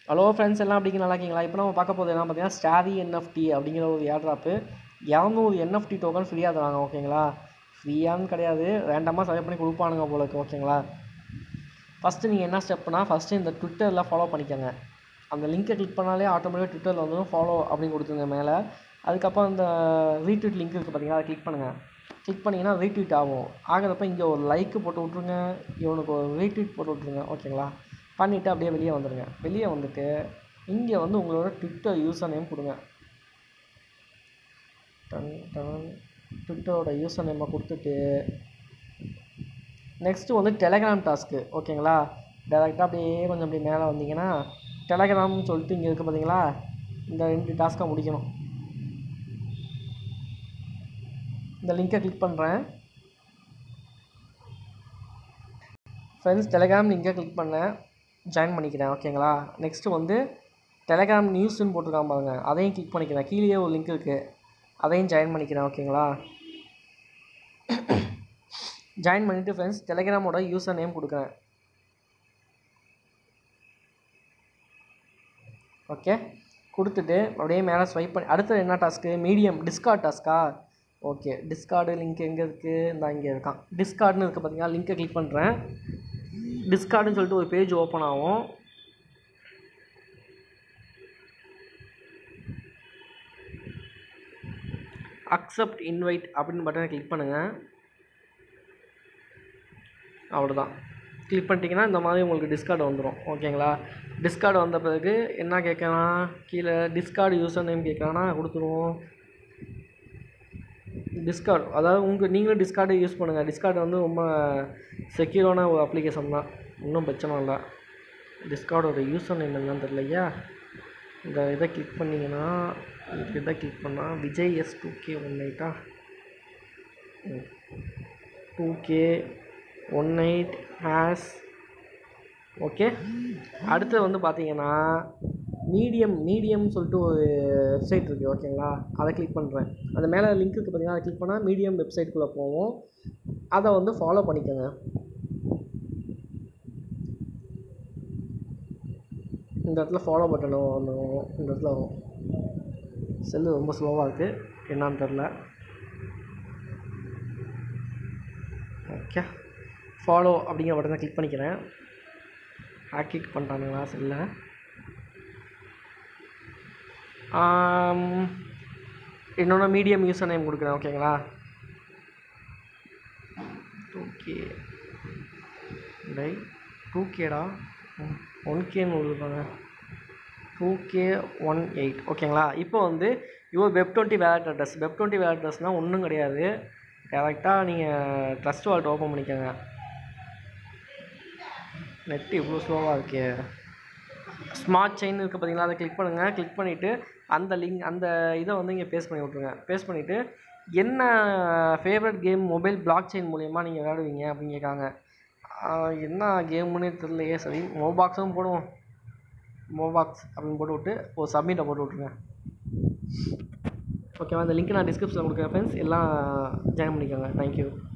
hello friends எல்லாம் அப்படிங்க நல்லா இருக்கீங்களா இப்போ நம்ம பார்க்க போகிறது என்ன பார்த்தீங்கன்னா ஸ்டாரி என்எஃப்டி அப்படிங்கிற ஒரு ஏர்ட்ராப்பு இரநூறு என்எஃப்டி டோக்கன் ஃப்ரீயாக தராங்க ஓகேங்களா ஃப்ரீயான்னு கிடையாது ரேண்டமாக செலக்ட் பண்ணி கொடுப்பானுங்க போல இருக்கு ஓகேங்களா ஃபஸ்ட்டு நீங்கள் என்ன ஸ்டெப்னா ஃபஸ்ட்டு இந்த ட்விட்டரில் ஃபாலோ பண்ணிக்கோங்க அந்த லிங்க்கை கிளிக் பண்ணாலே ஆட்டோமேட்டிக்காக ட்விட்டரில் வந்துடும் ஃபாலோ அப்படின்னு கொடுத்துருங்க மேலே அதுக்கப்புறம் இந்த ரீட்வீட் லிங்க் இருக்குது பார்த்தீங்களா அதை கிளிக் பண்ணுங்கள் கிளிக் பண்ணிங்கன்னா ரீட்வீட் ஆகும் ஆகிறப்ப இங்கே ஒரு லைக்கு போட்டு விட்ருங்க இவனுக்கு ஒரு ரீட்வீட் போட்டு விட்ருங்க ஓகேங்களா பண்ணிவிட்டு அப்படியே வெளியே வந்துடுங்க வெளியே வந்துட்டு இங்கே வந்து உங்களோட ட்விட்டர் யூசர் நேம் கொடுங்க டன் டன் ட்விட்டரோட யூசர் நேமை கொடுத்துட்டு நெக்ஸ்ட்டு வந்து டெலகிராம் டாஸ்க்கு ஓகேங்களா டேரெக்டாக அப்படியே கொஞ்சம் அப்படி மேலே வந்தீங்கன்னா டெலகிராம்னு சொல்லிட்டு இங்கே இருக்குது பார்த்தீங்களா இந்த ரெண்டு டாஸ்க்கை முடிக்கணும் இந்த லிங்கை கிளிக் பண்ணுறேன் ஃப்ரெண்ட்ஸ் டெலகிராம் லிங்கை கிளிக் பண்ணேன் ஜாயின் பண்ணிக்கிறேன் ஓகேங்களா நெக்ஸ்ட்டு வந்து டெலகிராம் நியூஸ்னு போட்டிருக்கான் பாருங்க அதையும் கிளிக் பண்ணிக்கிறேன் கீழே ஒரு லிங்க் இருக்குது அதையும் ஜாயின் பண்ணிக்கிறேன் ஓகேங்களா ஜாயின் பண்ணிவிட்டு ஃப்ரெண்ட்ஸ் டெலகிராமோட யூசர் நேம் கொடுக்குறேன் ஓகே கொடுத்துட்டு அப்படியே மேலே ஸ்வைப் பண்ணி அடுத்தது என்ன டாஸ்க்கு மீடியம் டிஸ்கார்ட் டாஸ்க்கா ஓகே டிஸ்கார்டு லிங்க் எங்கே இருக்குது இந்த இங்கே இருக்கான் டிஸ்கார்டுன்னு இருக்குது பார்த்தீங்களா லிங்க்கை கிளிக் பண்ணுறேன் டிஸ்கார்டுன்னு சொல்லிட்டு ஒரு பேஜ் ஓப்பன் ஆகும் அக்செப்ட் இன்வைட் அப்படின்னு பட்டனை கிளிக் பண்ணுங்கள் அவ்வளோதான் கிளிக் பண்ணிட்டீங்கன்னா இந்த மாதிரி உங்களுக்கு டிஸ்கார்டு வந்துடும் ஓகேங்களா டிஸ்கார்டு வந்த பிறகு என்ன கேட்கலாம் கீழே டிஸ்கார்டு யூசர் நேம் கேட்கலான்னா கொடுத்துருவோம் டிஸ்கார்டு அதாவது உங்கள் நீங்களும் டிஸ்கார்டு யூஸ் பண்ணுங்கள் டிஸ்கார்டு வந்து ரொம்ப செக்யூரான ஒரு அப்ளிகேஷன் தான் ஒன்றும் பிரச்சனை இல்லை டிஸ்கார்டோட யூசர் நேம் என்னன்னு தெரியலையா இந்த இதை கிளிக் பண்ணிங்கன்னா இந்த இதை கிளிக் பண்ணால் Vijay S two K one எயிட்டா டூ கே ஒன் எயிட் ஹேஸ் ஓகே அடுத்து வந்து பார்த்தீங்கன்னா மீடியம் மீடியம் சொல்லிட்டு ஒரு வெப்சைட் இருக்குது ஓகேங்களா அதை கிளிக் பண்ணுறேன் அந்த மேலே லிங்க் இருக்குது பார்த்தீங்கன்னா அதை கிளிக் பண்ணால் மீடியம் வெப்சைட்குள்ளே போவோம் அதை வந்து ஃபாலோ பண்ணிக்கோங்க இந்த இடத்துல ஃபாலோ பட்டன் வந்துடும் இந்த இடத்துல வரும் செல்லு ரொம்ப ஸ்லோவாக இருக்குது என்னான்னு தெரில ஓகே ஃபாலோ அப்படிங்கிற பட்டனை கிளிக் பண்ணிக்கிறேன் ஹேக்கிக் பண்ணிட்டானுங்களா செல்லை என்னோட மீடியம் யூசர் நேம் கொடுக்குறேன் ஓகேங்களா டூ கே டை டூ கேடா ஒன் கேன்னு கொடுப்பாங்க டூ கே ஒன் எயிட் ஓகேங்களா இப்போ வந்து இவர் web twenty wallet address web twenty wallet அட்ரஸ்னால் ஒன்றும் கிடையாது டேரெக்டாக நீங்கள் ட்ரஸ்ட் வால்ட் ஓப்பன் பண்ணிக்கோங்க நெட் இவ்வளோ ஸ்லோவாக இருக்கே ஸ்மார்ட் செயின் இருக்குது பார்த்தீங்களா அதை கிளிக் பண்ணுங்கள் கிளிக் பண்ணிவிட்டு அந்த லிங்க் அந்த இதை வந்து இங்கே பேஸ்ட் பண்ணி விட்ருங்க பேஸ்ட் பண்ணிவிட்டு என்ன favourite game mobile blockchain மூலயமா நீங்கள் விளையாடுவீங்க அப்படின்னு கேட்காங்க என்ன கேம்னே தெரியலையே சரி மோபாக்ஸும் போடுவோம் மோபாக்ஸ் அப்படின்னு போட்டு விட்டு ஒரு சப்மிட்டை போட்டு விட்ருங்க ஓகேவா இந்த லிங்க் நான் டிஸ்கிரிப்ஷனில் கொடுக்குறேன் ஃப்ரெண்ட்ஸ் எல்லாம் ஜாயின் பண்ணிக்கோங்க தேங்க்யூ